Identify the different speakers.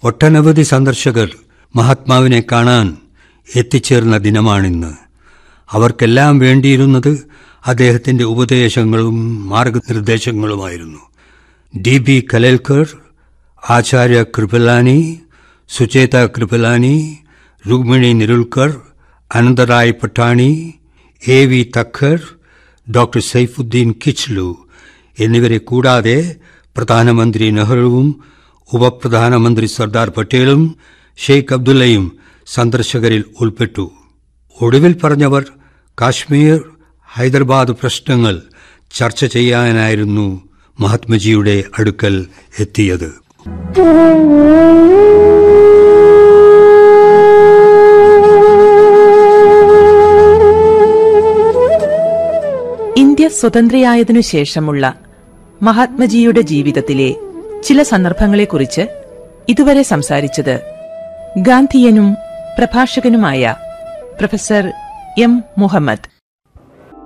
Speaker 1: ഒട്ടനവധി സന്ദർശകർ മഹാത്മാവിനെ കാണാൻ എത്തിച്ചേർന്ന ദിനമാണിന്ന് അവർക്കെല്ലാം വേണ്ടിയിരുന്നത് അദ്ദേഹത്തിന്റെ ഉപദേശങ്ങളും മാർഗനിർദ്ദേശങ്ങളുമായിരുന്നു D B Kalelkar Acharya Kripalani Sucheta Kripalani Rukmini Nirulkar Anantrai Pattani A V Thakkar doctor Saifuddin Kitchlew എന്നിവരെ കൂടാതെ പ്രധാനമന്ത്രി നെഹ്റുവും ഉപപ്രധാനമന്ത്രി സർദാർ പട്ടേലും ഷെയ്ഖ് അബ്ദുള്ളയും സന്ദർശകരിൽ ഉൾപ്പെട്ടു ഒടുവിൽ പറഞ്ഞവർ കാശ്മീർ ഹൈദരാബാദ് പ്രശ്നങ്ങൾ ചർച്ച ചെയ്യാനായിരുന്നു മഹാത്മജിയുടെ അടുക്കൽ എത്തിയത്
Speaker 2: ഇന്ത്യ സ്വതന്ത്രയായതിനു ശേഷമുള്ള മഹാത്മജിയുടെ ജീവിതത്തിലെ ചില സന്ദർഭങ്ങളെക്കുറിച്ച് ഇതുവരെ സംസാരിച്ചത് ഗാന്ധിയനും പ്രഭാഷകനുമായ പ്രൊഫസർ എം മുഹമ്മദ്